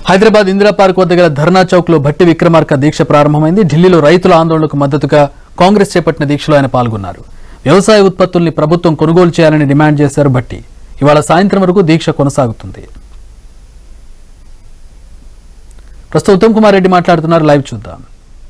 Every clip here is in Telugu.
హైదరాబాద్ ఇందిరా పార్క్ వద్ద గల ధర్నా చౌక్ లో భట్టి విక్రమార్క దీక్ష ప్రారంభమైంది ఢిల్లీలో రైతుల ఆందోళనకు మద్దతుగా కాంగ్రెస్ చేపట్టిన దీక్షలో ఆయన పాల్గొన్నారు వ్యవసాయ ఉత్పత్తుల్ని ప్రభుత్వం కొనుగోలు చేయాలని డిమాండ్ చేశారు భట్టి ఇవాళ సాయంత్రం వరకు దీక్ష కొనసాగుతుంది ప్రస్తుతం ఉత్తమ్ కుమార్ రెడ్డి మాట్లాడుతున్నారు లైవ్ చూద్దాం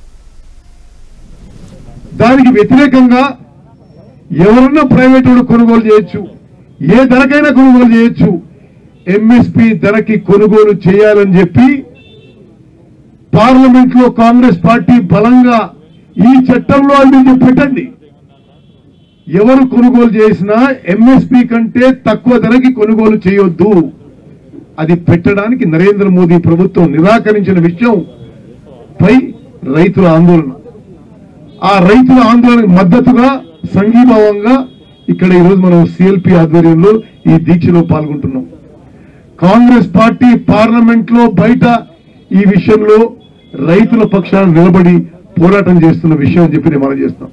దానికి వ్యతిరేకంగా ఎవరన్నా ప్రైవేట్ వాడు కొనుగోలు చేయొచ్చు ఏ ధరకైనా కొనుగోలు చేయొచ్చు ఎంఎస్పి ధరకి కొనుగోలు చేయాలని చెప్పి పార్లమెంట్ లో కాంగ్రెస్ పార్టీ బలంగా ఈ చట్టంలో అది మీరు పెట్టండి ఎవరు కొనుగోలు చేసినా ఎంఎస్పి కంటే తక్కువ ధరకి కొనుగోలు చేయొద్దు అది పెట్టడానికి నరేంద్ర మోదీ ప్రభుత్వం నిరాకరించిన విషయం పై రైతుల ఆందోళన ఆ రైతుల ఆందోళనకు మద్దతుగా సంఘీభావంగా ఇక్కడ ఈరోజు మనం సిఎల్పి ఆధ్వర్యంలో ఈ దీక్షలో పాల్గొంటున్నాం కాంగ్రెస్ పార్టీ పార్లమెంట్ లో బయట ఈ విషయంలో రైతుల పక్షాన నిలబడి పోరాటం చేస్తున్న విషయం అని చెప్పి నేను మనం చేస్తాం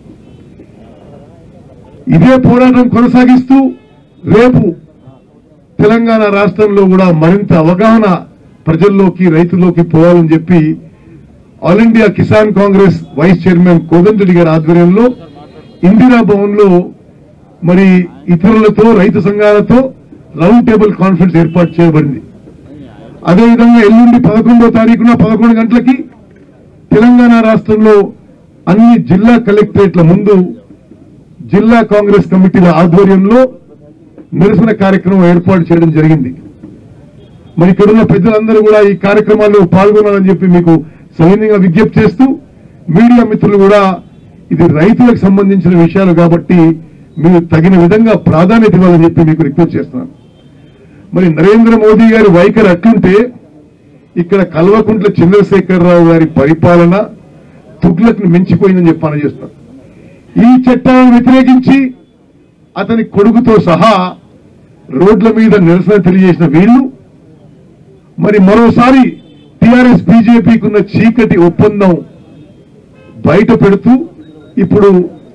ఇదే పోరాటం కొనసాగిస్తూ రేపు తెలంగాణ రాష్ట్రంలో కూడా మరింత అవగాహన ప్రజల్లోకి రైతుల్లోకి పోవాలని చెప్పి all India Kisan Congress vice chairman Kodandareddy గారి ఆధ్వర్యంలో ఇందిరా భవన్ లో మరి ఇతరులతో రైతు సంఘాలతో రౌండ్ టేబుల్ కాన్ఫరెన్స్ ఏర్పాటు చేయబడింది అదేవిధంగా ఎల్లుండి పదకొండో తారీఖున పదకొండు గంటలకి తెలంగాణ రాష్ట్రంలో అన్ని జిల్లా కలెక్టరేట్ల ముందు జిల్లా కాంగ్రెస్ కమిటీల ఆధ్వర్యంలో నిరసన కార్యక్రమం ఏర్పాటు చేయడం జరిగింది మరి ఇక్కడున్న పెద్దలందరూ కూడా ఈ కార్యక్రమాల్లో పాల్గొనాలని చెప్పి మీకు సవినీయంగా విజ్ఞప్తి చేస్తూ మీడియా మిత్రులు కూడా ఇది రైతులకు సంబంధించిన విషయాలు కాబట్టి మీరు తగిన విధంగా ప్రాధాన్యత ఇవ్వాలని చెప్పి మీకు రిక్వెస్ట్ చేస్తున్నాను మరి నరేంద్ర మోదీ గారి వైఖరి అట్లుంటే ఇక్కడ కల్వకుంట్ల చంద్రశేఖరరావు గారి పరిపాలన తుగ్లక్ని మించిపోయిందని చెప్పి పనిచేస్తాను ఈ చట్టాలను వ్యతిరేకించి అతని కొడుకుతో సహా రోడ్ల మీద నిరసన తెలియజేసిన వీళ్ళు మరి మరోసారి టిఆర్ఎస్ బీజేపీకి ఉన్న చీకటి ఒప్పందం బయట పెడుతూ ఇప్పుడు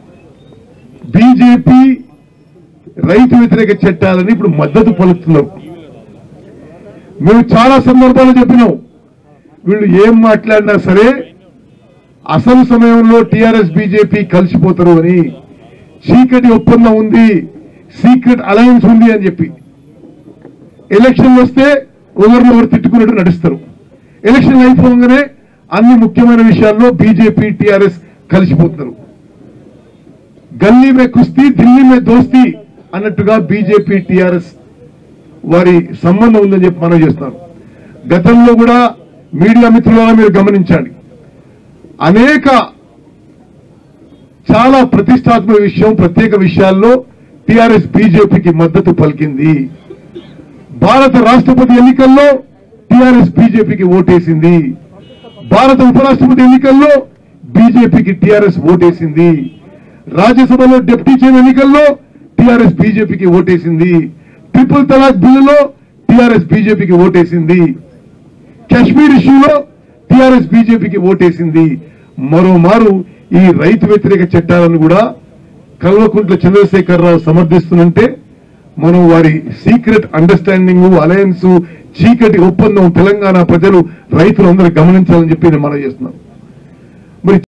బీజేపీ రైతు వ్యతిరేక చట్టాలని ఇప్పుడు మద్దతు పలుకుతున్నారు మేము చాలా సందర్భాలు చెప్పినాం వీళ్ళు ఏం మాట్లాడినా సరే అసలు సమయంలో టిఆర్ఎస్ బీజేపీ కలిసిపోతారు అని చీకటి ఒప్పందం ఉంది సీక్రెట్ అలయన్స్ ఉంది అని చెప్పి ఎలక్షన్ వస్తే ఒకరిని ఒకరు తిట్టుకున్నట్టు నడుస్తారు ఎలక్షన్ అయిపోగానే అన్ని ముఖ్యమైన విషయాల్లో బీజేపీ టిఆర్ఎస్ కలిసిపోతున్నారు గల్లీ మే కుస్తీ ఢిల్లీ మే దోస్తీ అన్నట్టుగా బీజేపీ టిఆర్ఎస్ వారి సంబంధం ఉందని చెప్పి మనం చేస్తున్నాం గతంలో కూడా మీడియా మిత్రులను మీరు గమనించండి అనేక చాలా ప్రతిష్టాత్మక విషయం ప్రత్యేక విషయాల్లో టిఆర్ఎస్ బీజేపీకి మద్దతు పలికింది భారత రాష్ట్రపతి ఎన్నికల్లో టిఆర్ఎస్ బీజేపీకి ఓటేసింది భారత ఉపరాష్ట్రపతి ఎన్నికల్లో బీజేపీకి టిఆర్ఎస్ ఓటేసింది రాజ్యసభలో డిప్యూటీ చైర్మన్ ఎన్నికల్లో టిఆర్ఎస్ బీజేపీకి ఓటేసింది ట్రిపుల్ తలాక్ బిల్లులో టిఆర్ఎస్ బీజేపీకి ఓటేసింది కాశ్మీర్ ఇష్యూలో టిఆర్ఎస్ బీజేపీకి ఓటేసింది మరోమారు ఈ రైతు వ్యతిరేక చట్టాలను కూడా కల్వకుంట్ల చంద్రశేఖరరావు సమర్థిస్తున్నంటే మనం వారి సీక్రెట్ అండర్స్టాండింగ్ అలయన్స్ చీకటి ఒప్పందం తెలంగాణ ప్రజలు రైతులందరూ గమనించాలని చెప్పి నేను మనం చేస్తున్నాం మరి